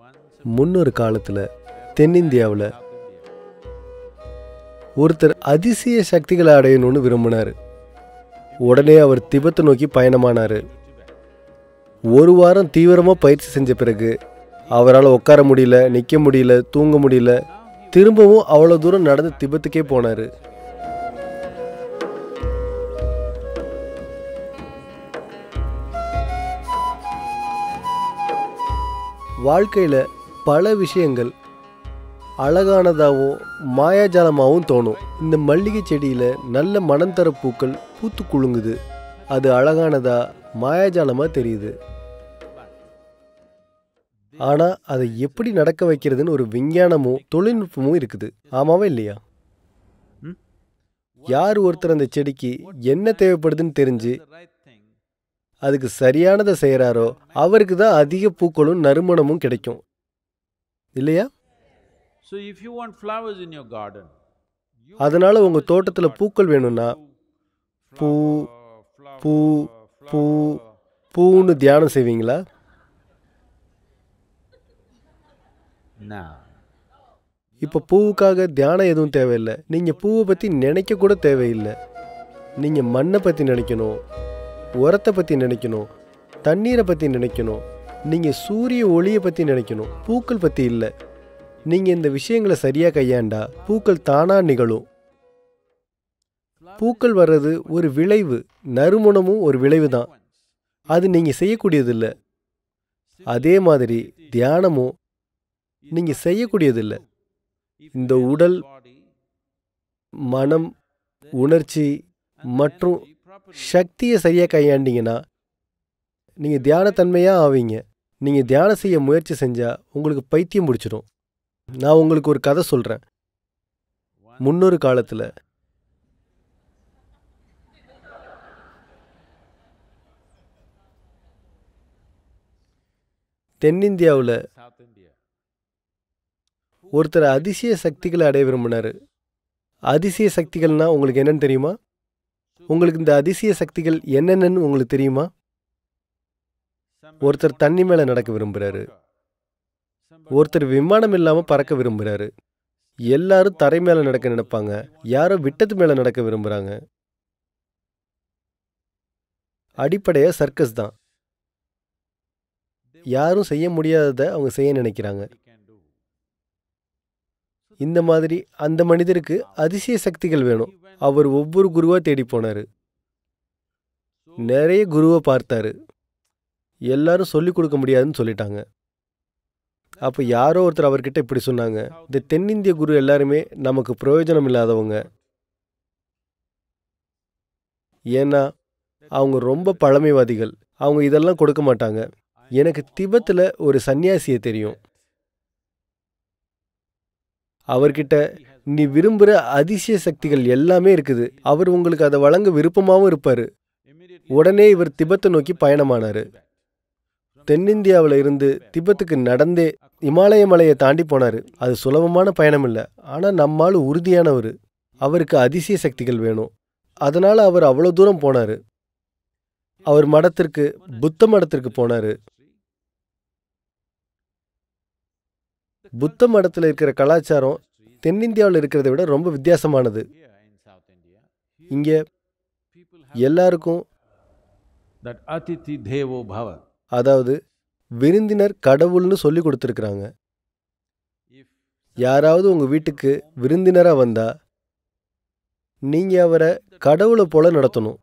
முன்னொரு காலத்தில் தென்னிந்தியாவில் ஒருத்தர் அதிசய சக்திகளை அடையணும்னு விரும்பினார் உடனே அவர் திபத்தை நோக்கி பயணமானார் ஒரு வாரம் தீவிரமாக பயிற்சி செஞ்ச பிறகு அவரால் உட்கார முடியல நிற்க முடியல தூங்க முடியல திரும்பவும் அவ்வளோ தூரம் நடந்து திபத்துக்கே போனார் வாழ்க்கையில் பல விஷயங்கள் அழகானதாகவும் மாயாஜாலமாகவும் தோணும் இந்த மல்லிகை செடியில் நல்ல மனம் தர பூக்கள் பூத்து குலுங்குது அது அழகானதா மாயாஜாலமாக தெரியுது ஆனால் அதை எப்படி நடக்க வைக்கிறதுன்னு ஒரு விஞ்ஞானமும் தொழில்நுட்பமும் இருக்குது ஆமாவா இல்லையா யார் ஒருத்தர் அந்த செடிக்கு என்ன தேவைப்படுதுன்னு தெரிஞ்சு அதுக்கு சரியானதை செய்கிறாரோ அவருக்கு தான் அதிக பூக்களும் நறுமணமும் கிடைக்கும் இல்லையா So if you want flowers in your garden, அதனால உங்க தோட்டத்துல பூக்கள் வேணும்னா பூ பூ பூ பூன்னு தியானம் செய்வீங்களா now, இப்போ பூவுக்காக தியானம் எதுவும் தேவையில்லை நீங்கள் பூவை பற்றி நினைக்க கூட தேவையில்லை நீங்கள் மண்ணை பற்றி நினைக்கணும் உரத்தை பற்றி நினைக்கணும் தண்ணீரை பற்றி நினைக்கணும் நீங்கள் சூரிய ஒளியை பற்றி நினைக்கணும் பூக்கள் பற்றி இல்லை நீங்கள் இந்த விஷயங்களை சரியாக கையாண்டா பூக்கள் தானாக நிகழும் பூக்கள் வர்றது ஒரு விளைவு நறுமணமும் ஒரு விளைவு தான் அது நீங்கள் செய்யக்கூடியதில்லை அதே மாதிரி தியானமும் நீங்கள் செய்யக்கூடியதில்லை இந்த உடல் மனம் உணர்ச்சி மற்றும் சக்தியை சரியாக கையாண்டீங்கன்னா நீங்கள் தியானத்தன்மையாக ஆவீங்க நீங்கள் தியானம் செய்ய முயற்சி செஞ்சால் உங்களுக்கு பைத்தியம் பிடிச்சிடும் நான் உங்களுக்கு ஒரு கதை சொல்கிறேன் முன்னொரு காலத்தில் தென்னிந்தியாவில் South India. ஒருத்தர் அதிசய சக்திகளை அடைய விரும்பினார் அதிசய சக்திகள்னா உங்களுக்கு என்னன்னு தெரியுமா உங்களுக்கு இந்த அதிசய சக்திகள் என்னென்னு உங்களுக்கு தெரியுமா ஒருத்தர் தண்ணி மேலே நடக்க விரும்புகிறாரு ஒருத்தர் விமானம் இல்லாமல் பறக்க விரும்புகிறாரு எல்லாரும் தரை மேலே நடக்க நினைப்பாங்க யாரோ விட்டத்து மேலே நடக்க விரும்புகிறாங்க அடிப்படையாக சர்க்கஸ் தான் யாரும் செய்ய முடியாததை அவங்க செய்ய நினைக்கிறாங்க இந்த மாதிரி அந்த மனிதருக்கு அதிசய சக்திகள் வேணும் அவர் ஒவ்வொரு குருவா தேடி போனாரு நிறைய குருவை பார்த்தாரு எல்லாரும் சொல்லிக் கொடுக்க முடியாதுன்னு சொல்லிட்டாங்க அப்போ யாரோ ஒருத்தர் அவர்கிட்ட இப்படி சொன்னாங்க இந்த தென்னிந்திய குரு எல்லாருமே நமக்கு பிரயோஜனம் இல்லாதவங்க ஏன்னா அவங்க ரொம்ப பழமைவாதிகள் அவங்க இதெல்லாம் கொடுக்க மாட்டாங்க எனக்கு திபத்தில் ஒரு சன்னியாசியை தெரியும் அவர்கிட்ட நீ விரும்புகிற அதிசய சக்திகள் எல்லாமே இருக்குது அவர் உங்களுக்கு அதை வழங்க விருப்பமாகவும் இருப்பார் உடனே இவர் திபத்தை நோக்கி பயணமானார் தென்னிந்தியாவில் இருந்து திபத்துக்கு நடந்தே இமாலய மலையை தாண்டி போனார் அது சுலபமான பயணம் இல்லை ஆனால் நம்மால் உறுதியானவர் அவருக்கு அதிசய சக்திகள் வேணும் அதனால் அவர் அவ்வளோ தூரம் போனார் அவர் மடத்திற்கு புத்த மடத்திற்கு போனார் புத்த மடத்தில் இருக்கிற கலாச்சாரம் தென்னிந்தியாவில் இருக்கிறத விட ரொம்ப வித்தியாசமானது இங்கே எல்லாருக்கும் That atiti devo bhava. அதாவது விருந்தினர் கடவுள்னு சொல்லி கொடுத்துருக்குறாங்க If யாராவது உங்கள் வீட்டுக்கு விருந்தினராக வந்தா நீங்கள் அவரை கடவுளை போல நடத்தணும்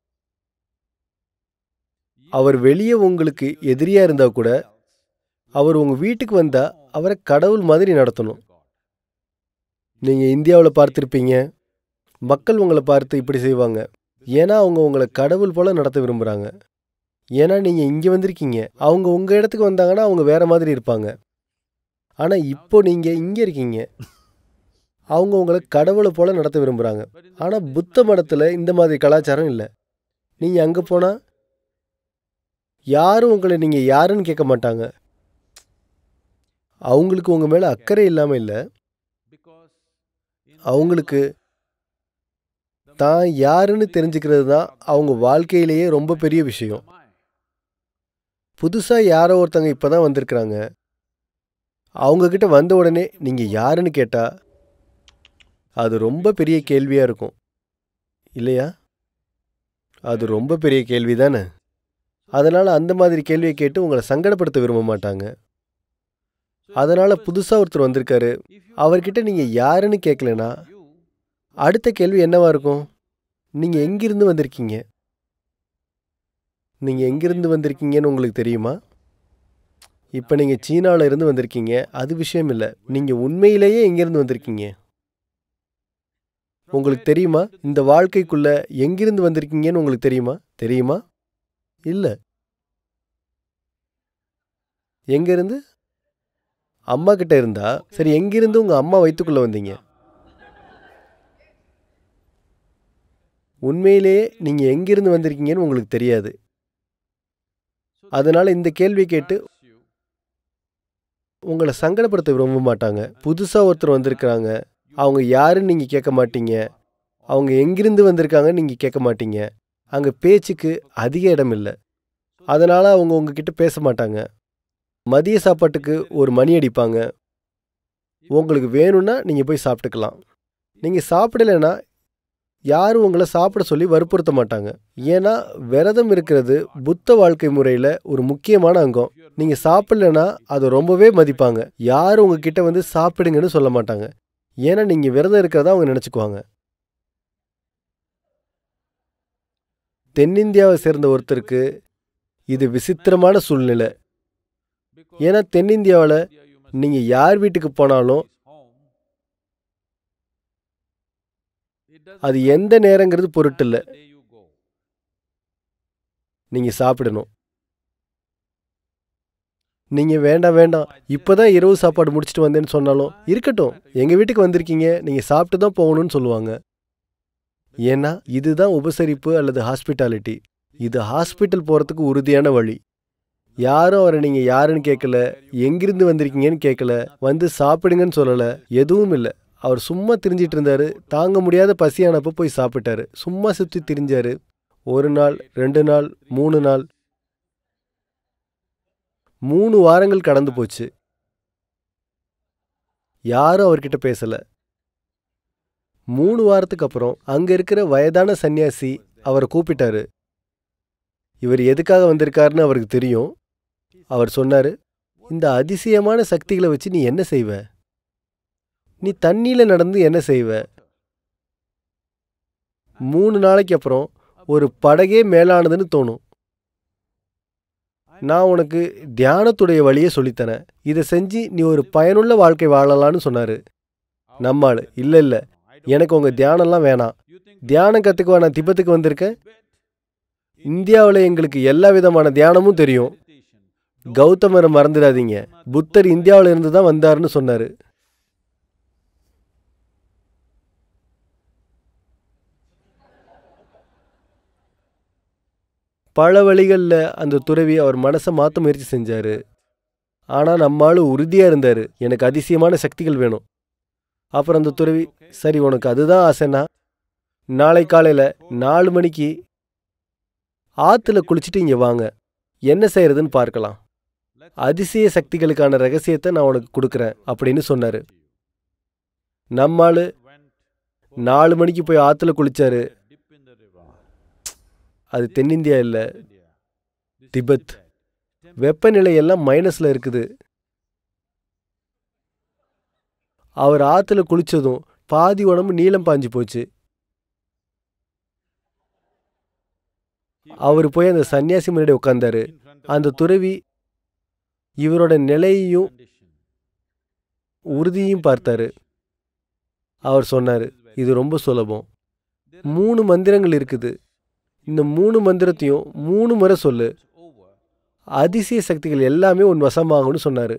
அவர் வெளியே உங்களுக்கு எதிரியாக இருந்தால் கூட அவர் உங்கள் வீட்டுக்கு வந்தால் அவரை கடவுள் மாதிரி நடத்தணும் நீங்கள் இந்தியாவில் பார்த்துருப்பீங்க மக்கள் உங்களை பார்த்து இப்படி செய்வாங்க ஏன்னா அவங்க உங்களை கடவுள் போல நடத்த விரும்புகிறாங்க ஏன்னா நீங்கள் இங்கே வந்திருக்கீங்க அவங்க உங்கள் இடத்துக்கு வந்தாங்கன்னா அவங்க வேற மாதிரி இருப்பாங்க ஆனால் இப்போ நீங்கள் இங்கே இருக்கீங்க அவங்க உங்களை கடவுளை போல நடத்த விரும்புகிறாங்க ஆனால் புத்த மடத்தில் இந்த மாதிரி கலாச்சாரம் இல்லை நீங்கள் அங்கே போனால் யாரும் உங்களை நீங்கள் யாருன்னு கேட்க மாட்டாங்க அவங்களுக்கு உங்கள் மேலே அக்கறை இல்லாமல் இல்லை because in அவங்களுக்கு தான் யாருன்னு தெரிஞ்சுக்கிறது தான் அவங்க வாழ்க்கையிலேயே ரொம்ப பெரிய விஷயம் my புதுசாக யாரோ ஒருத்தங்க இப்போ தான் வந்திருக்கிறாங்க அவங்கக்கிட்ட வந்த உடனே நீங்கள் யாருன்னு கேட்டால் அது ரொம்ப பெரிய கேள்வியாக இருக்கும் இல்லையா அது ரொம்ப பெரிய கேள்வி தானே அதனால் அந்த மாதிரி கேள்வியை கேட்டு உங்களை சங்கடப்படுத்த விரும்ப மாட்டாங்க அதனால் புதுசாக ஒருத்தர் வந்திருக்காரு அவர்கிட்ட நீங்கள் யாருன்னு கேட்கலனா அடுத்த கேள்வி என்னவா இருக்கும் நீங்கள் எங்கிருந்து வந்திருக்கீங்க நீங்கள் எங்கிருந்து வந்திருக்கீங்கன்னு உங்களுக்கு தெரியுமா இப்போ நீங்கள் சீனாவில் இருந்து வந்திருக்கீங்க அது விஷயம் இல்லை நீங்கள் உண்மையிலேயே எங்கேருந்து வந்திருக்கீங்க உங்களுக்கு தெரியுமா இந்த வாழ்க்கைக்குள்ள எங்கிருந்து வந்திருக்கீங்கன்னு உங்களுக்கு தெரியுமா தெரியுமா இல்லை எங்கேருந்து அம்மா கிட்ட இருந்தா சரி எங்கிருந்து உங்கள் அம்மா வயிற்றுக்குள்ளே வந்தீங்க உண்மையிலேயே நீங்கள் எங்கிருந்து வந்திருக்கீங்கன்னு உங்களுக்கு தெரியாது அதனால இந்த கேள்வி கேட்டு உங்களை சங்கடப்படுத்த விரும்ப மாட்டாங்க புதுசாக ஒருத்தர் வந்திருக்கிறாங்க அவங்க யாருன்னு நீங்கள் கேட்க மாட்டீங்க அவங்க எங்கிருந்து வந்திருக்காங்கன்னு நீங்கள் கேட்க மாட்டீங்க அங்கே பேச்சுக்கு அதிக இடம் இல்லை அதனால் அவங்க உங்ககிட்ட பேச மாட்டாங்க மதிய சாப்பாட்டுக்கு ஒரு மணி அடிப்பாங்க உங்களுக்கு வேணும்னா நீங்கள் போய் சாப்பிட்டுக்கலாம் நீங்கள் சாப்பிடலைன்னா யாரும் உங்களை சாப்பிட சொல்லி வற்புறுத்த மாட்டாங்க ஏன்னா விரதம் இருக்கிறது புத்த வாழ்க்கை முறையில் ஒரு முக்கியமான அங்கம் நீங்கள் சாப்பிடலைன்னா அதை ரொம்பவே மதிப்பாங்க யாரும் உங்ககிட்ட வந்து சாப்பிடுங்கன்னு சொல்ல மாட்டாங்க ஏன்னா நீங்கள் விரதம் இருக்கிறதா அவங்க நினச்சிக்குவாங்க தென்னிந்தியாவை சேர்ந்த ஒருத்தருக்கு இது விசித்திரமான சூழ்நிலை ஏன்னா தென்னிந்தியாவில் நீங்கள் யார் வீட்டுக்கு போனாலும் அது எந்த நேரங்கிறது பொருட்டில்ல நீங்கள் சாப்பிடணும் நீங்கள் வேண்டாம் வேண்டாம் இப்போ தான் இரவு சாப்பாடு முடிச்சுட்டு வந்தேன்னு சொன்னாலும் இருக்கட்டும் எங்கள் வீட்டுக்கு வந்திருக்கீங்க நீங்கள் சாப்பிட்டு தான் போகணும்னு சொல்லுவாங்க ஏன்னா இதுதான் உபசரிப்பு அல்லது ஹாஸ்பிட்டாலிட்டி இது ஹாஸ்பிட்டல் போகிறதுக்கு உறுதியான வழி யாரும் அவரை நீங்கள் யாருன்னு கேட்கல எங்கிருந்து வந்திருக்கீங்கன்னு கேட்கல வந்து சாப்பிடுங்கன்னு சொல்லலை எதுவும் இல்லை அவர் சும்மா திரிஞ்சிட்டு இருந்தாரு தாங்க முடியாத பசியானப்போ போய் சாப்பிட்டாரு சும்மா சுற்றி திரிஞ்சாரு ஒரு நாள் ரெண்டு நாள் மூணு நாள் மூணு வாரங்கள் கடந்து போச்சு யாரும் அவர்கிட்ட பேசல மூணு வாரத்துக்கு அப்புறம் அங்க இருக்கிற வயதான சன்னியாசி அவரை கூப்பிட்டாரு இவர் எதுக்காக வந்திருக்காருன்னு அவருக்கு தெரியும் அவர் சொன்னாரு இந்த அதிசயமான சக்திகளை வச்சு நீ என்ன செய்வ நீ தண்ணியில நடந்து என்ன செய்வ மூணு நாளைக்கு அப்புறம் ஒரு படகே மேலானதுன்னு தோணும் நான் உனக்கு தியானத்துடைய வழியை சொல்லித்தரேன் இதை செஞ்சு நீ ஒரு பயனுள்ள வாழ்க்கை வாழலான்னு சொன்னாரு நம்மாள் இல்லை இல்லை எனக்கு உங்கள் தியானம்லாம் வேணாம் தியானம் கற்றுக்குவா நான் திபத்துக்கு வந்திருக்கேன் இந்தியாவில் எங்களுக்கு எல்லா விதமான தியானமும் தெரியும் கௌதமரை மறந்துடாதீங்க புத்தர் இந்தியாவில் இருந்து தான் வந்தாருன்னு சொன்னார் பல வழிகளில் அந்த துறவி அவர் மனசை மாற்ற முயற்சி செஞ்சார் ஆனால் நம்மால் உறுதியாக இருந்தார் எனக்கு அதிசயமான சக்திகள் வேணும் அப்புறம் அந்த துறவி சரி உனக்கு அதுதான் ஆசைன்னா நாளை காலையில் நாலு மணிக்கு ஆற்றுல குளிச்சுட்டு இங்கே வாங்க என்ன செய்யறதுன்னு பார்க்கலாம் அதிசய சக்திகளுக்கான ரகசியத்தை நான் உனக்கு கொடுக்குறேன் அப்படின்னு சொன்னார் நம்மால் நாலு மணிக்கு போய் ஆற்றுல குளிச்சாரு அது தென்னிந்தியா இல்லை திபெத் வெப்பநிலை எல்லாம் மைனஸில் இருக்குது அவர் ஆற்றுல குளிச்சதும் பாதி உடம்பு நீளம் பாஞ்சு போச்சு அவர் போய் அந்த சன்னியாசி முன்னாடி உட்கார்ந்தாரு அந்த துறவி இவரோட நிலையையும் உறுதியும் பார்த்தாரு அவர் சொன்னார் இது ரொம்ப சுலபம் மூணு மந்திரங்கள் இருக்குது இந்த மூணு மந்திரத்தையும் மூணு முறை சொல்லு அதிசய சக்திகள் எல்லாமே உன் வசமாகும்னு சொன்னார்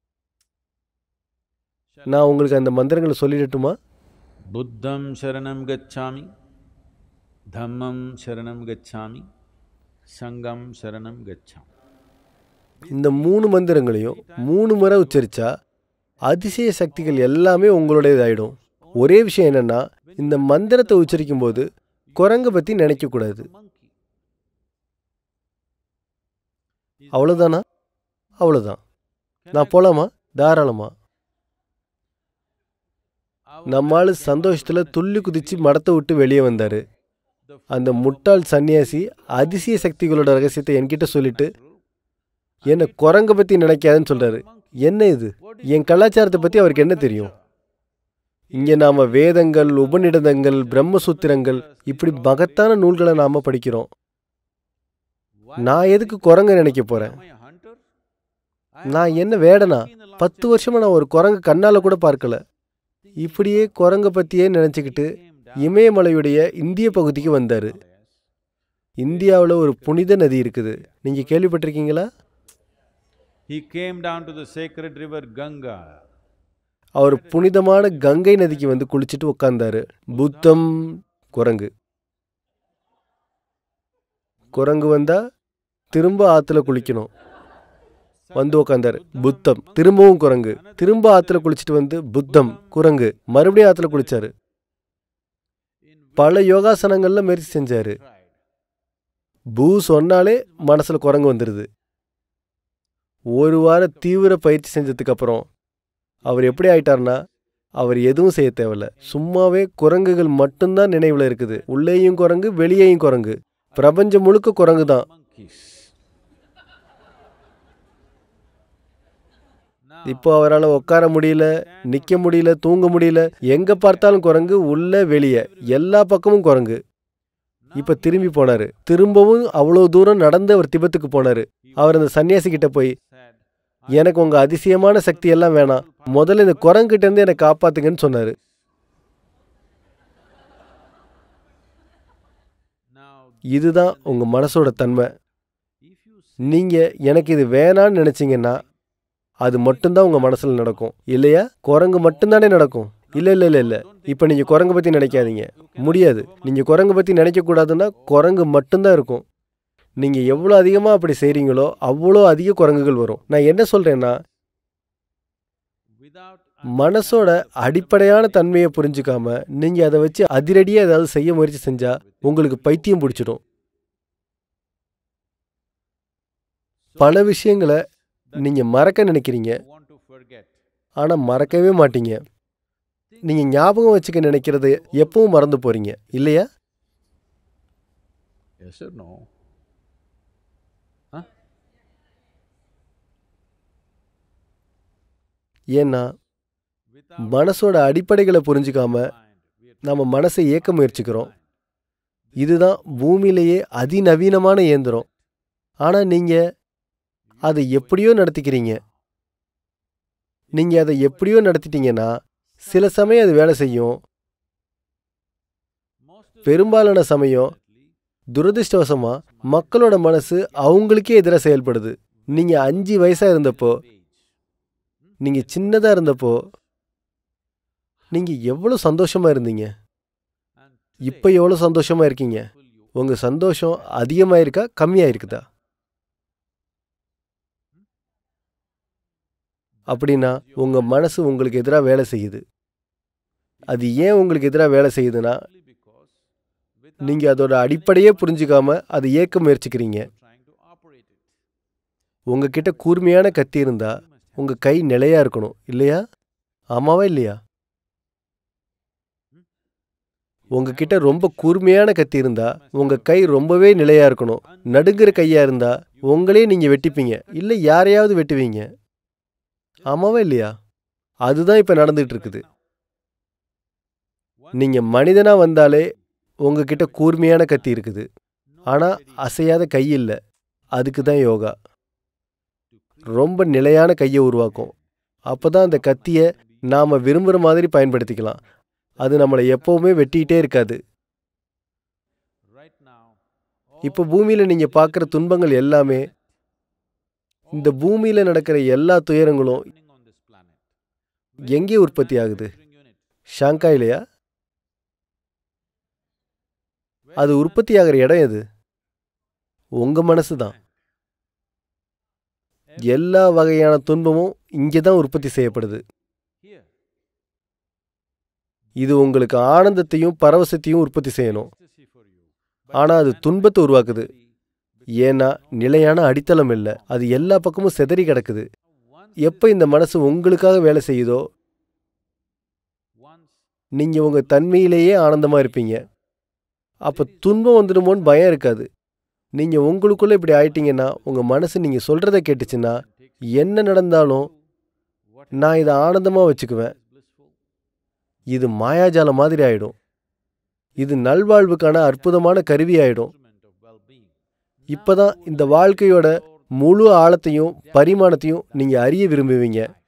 நான் உங்களுக்கு அந்த மந்திரங்களை சொல்லிடட்டுமா बुद्धं शरणं गच्छामि धम्मं शरणं गच्छामि सङ्गं शरणं गच्छामि இந்த மூணு மந்திரங்களையும் மூணு முறை உச்சரிச்சா அதிசய சக்திகள் எல்லாமே உங்களுடையதாயிடும் ஒரே விஷயம் என்னன்னா இந்த மந்திரத்தை உச்சரிக்கும் போது குரங்க பத்தி நினைக்க கூடாது அவ்வளவுதானா அவ்வளவுதான் நான் போலாமா தாராளமா நம்மால் சந்தோஷத்தில் துள்ளி குதிச்சு மடத்தை விட்டு வெளியே வந்தார் அந்த முட்டாள் சன்னியாசி அதிசய சக்திகளோட ரகசியத்தை என்கிட்ட சொல்லிட்டு என்னை குரங்க பற்றி நினைக்காதுன்னு சொல்கிறாரு என்ன இது என் கலாச்சாரத்தை பற்றி அவருக்கு என்ன தெரியும் இங்கே நாம் வேதங்கள் உபநிடதங்கள் பிரம்மசூத்திரங்கள் இப்படி மகத்தான நூல்களை நாம் படிக்கிறோம் நான் எதுக்கு குரங்க நினைக்க போகிறேன் நான் என்ன வேடனா பத்து வருஷமா நான் ஒரு குரங்கு கண்ணால் கூட பார்க்கல இப்படியே குரங்க பற்றியே நினச்சிக்கிட்டு இமயமலையுடைய இந்திய பகுதிக்கு வந்தார் இந்தியாவில் ஒரு புனித நதி இருக்குது நீங்கள் கேள்விப்பட்டிருக்கீங்களா He came down to the sacred river Ganga. அவர் புனிதமான கங்கை நதிக்கு வந்து குளிச்சுட்டு உட்கார்ந்தாரு புத்தம் குரங்கு குரங்கு வந்தா திரும்ப ஆத்துல குளிக்கணும் வந்து உட்காந்தாரு புத்தம் திரும்பவும் குரங்கு திரும்ப ஆத்துல குளிச்சுட்டு வந்து புத்தம் குரங்கு மறுபடியும் ஆத்துல குளிச்சாரு பல யோகாசனங்கள்ல முயற்சி செஞ்சாரு பூ சொன்னாலே மனசுல குரங்கு வந்துடுது ஒரு வார தீவிர பயிற்சி செஞ்சதுக்கு அப்புறம் அவர் எப்படி ஆயிட்டார்னா அவர் எதுவும் செய்ய தேவையில்ல சும்மாவே குரங்குகள் மட்டும்தான் நினைவுல இருக்குது உள்ளேயும் குரங்கு வெளியேயும் குரங்கு பிரபஞ்சம் முழுக்க குரங்கு தான் Monkeys. இப்போ அவரால் உட்கார முடியல நிக்க முடியல தூங்க முடியல எங்க பார்த்தாலும் குரங்கு உள்ள வெளியே எல்லா பக்கமும் குரங்கு இப்ப திரும்பி போனாரு திரும்பவும் அவ்வளவு தூரம் நடந்து அவர் திபெத்துக்கு போனாரு அவர் அந்த சன்னியாசி கிட்ட போய் Said, எனக்கு உங்க அதிசயமான சக்தி எல்லாம் வேணாம் முதல்ல இந்த குரங்கிட்ட இருந்து என்னை காப்பாத்துங்கன்னு சொன்னாரு Now, இதுதான் உங்க மனசோட தன்மை if you நீங்க எனக்கு இது வேணான்னு நினைச்சீங்கன்னா அது மட்டும்தான் உங்க மனசுல நடக்கும் இல்லையா குரங்கு மட்டும்தானே நடக்கும் இல்ல இல்ல இல்ல இல்ல இப்ப நீங்க குரங்கு பத்தி நினைக்காதீங்க முடியாது நீங்க குரங்கு பத்தி நினைக்க கூடாதுன்னா குரங்கு மட்டும்தான் இருக்கும் நீங்க எவ்வளோ அதிகமா அப்படி செய்றீங்களோ அவ்வளோ அதிக குரங்குகள் வரும் நான் என்ன சொல்றேன்னா without மனசோட அடிப்படையான தன்மையை புரிஞ்சுக்காம நீங்க அதை வச்சு அதிரடியா ஏதாவது செய்ய முயற்சி செஞ்சா உங்களுக்கு பைத்தியம் பிடிச்சிடும் பல விஷயங்களை நீங்க மறக்க நினைக்கிறீங்க you want to forget, ஆனா மறக்கவே மாட்டீங்க நீங்க ஞாபகம் வச்சுக்க நினைக்கிறது எப்பவும் மறந்து போறீங்க இல்லையா yes or no? ஏன்னா Without மனசோட அடிப்படைகளை புரிஞ்சுக்காம mind, we are நம்ம மனசை இயக்க முயற்சிக்கிறோம் இதுதான் பூமியிலேயே அதிநவீனமான இயந்திரம் ஆனா நீங்க அதை எப்படியோ நடத்திக்கிறீங்க நீங்க அதை எப்படியோ நடத்திட்டீங்கன்னா சில சமயம் அது வேலை செய்யும் most of பெரும்பாலான சமயம் துரதிர்ஷ்டவசமா மக்களோட மனசு அவங்களுக்கே எதிராக செயல்படுது நீங்க அஞ்சு வயசா இருந்தப்போ age. நீங்க சின்னதா இருந்தப்போ நீங்க எவ்வளவு சந்தோஷமா இருந்தீங்க And இப்போ எவ்வளவு சந்தோஷமா இருக்கீங்க will you உங்க சந்தோஷம் அதிகமா இருக்கா கம்மியா இருக்குதா அப்படின்னா உங்க மனசு உங்களுக்கு எதிராக வேலை செய்யுது அது ஏன் உங்களுக்கு எதிராக வேலை செய்யுதுன்னா simply because without நீங்க அதோட அடிப்படையே புரிஞ்சுக்காம அதை இயக்க முயற்சிக்கிறீங்க trying to operate it. உங்ககிட்ட கூர்மையான கத்தி இருந்தா You must have உங்க கை நிலையா இருக்கணும் இல்லையா ஆமாவா இல்லையா உங்ககிட்ட ரொம்ப கூர்மையான கத்தி இருந்தா உங்க கை ரொம்பவே நிலையா இருக்கணும் நடுங்குற கையா இருந்தா உங்களே நீங்க வெட்டிப்பீங்க இல்ல யாரையாவது வெட்டுவீங்க ஆமாவா இல்லையா அதுதான் இப்ப நடந்துட்டு இருக்குது நீங்க மனிதனா வந்தாலே உங்ககிட்ட கூர்மையான கத்தி இருக்குது ஆனா அசையாத கை இல்லை அதுக்கு தான் யோகா ரொம்ப நிலையான கையை உருவாக்கும் அப்பதான் அந்த கத்தியை நாம விரும்புகிற மாதிரி பயன்படுத்திக்கலாம் அது நம்மளை எப்பவுமே வெட்டிக்கிட்டே இருக்காது right now இப்போ பூமியில நீங்க பார்க்குற துன்பங்கள் எல்லாமே இந்த பூமியில நடக்கிற எல்லா துயரங்களும் happening on this planet. எங்கே உற்பத்தி ஆகுது Manufacturing unit. ஷாங்காயிலையா Where அது is உற்பத்தி ஆகிற இடம் எது உங்க மனசு தான் எல்லா வகையான துன்பமும் இங்கே தான் உற்பத்தி செய்யப்படுது here? இது உங்களுக்கு ஆனந்தத்தையும் பரவசத்தையும் உற்பத்தி செய்யணும் Ecstasy for you. ஆனா அது துன்பத்தை உருவாக்குது ஏன்னா நிலையான அடித்தளம் இல்லை அது எல்லா பக்கமும் சிதறி கிடக்குது Once எப்போ இந்த மனசு உங்களுக்காக வேலை செய்யுதோ once நீங்கள் உங்கள் தன்மையிலேயே ஆனந்தமாக இருப்பீங்க அப்போ துன்பம் வந்துடுமோன்னு பயம் இருக்காது நீங்கள் உங்களுக்குள்ளே இப்படி ஆயிட்டீங்கன்னா உங்கள் மனசு நீங்கள் சொல்கிறத கேட்டுச்சுன்னா என்ன நடந்தாலும் நான் இதை ஆனந்தமாக வச்சுக்குவேன் இது மாயாஜாலம் மாதிரி ஆயிடும் இது நல்வாழ்வுக்கான அற்புதமான கருவி ஆயிடும் இப்பதான் இந்த வாழ்க்கையோட முழு ஆழத்தையும் பரிமாணத்தையும் நீங்க அறிய விரும்புவீங்க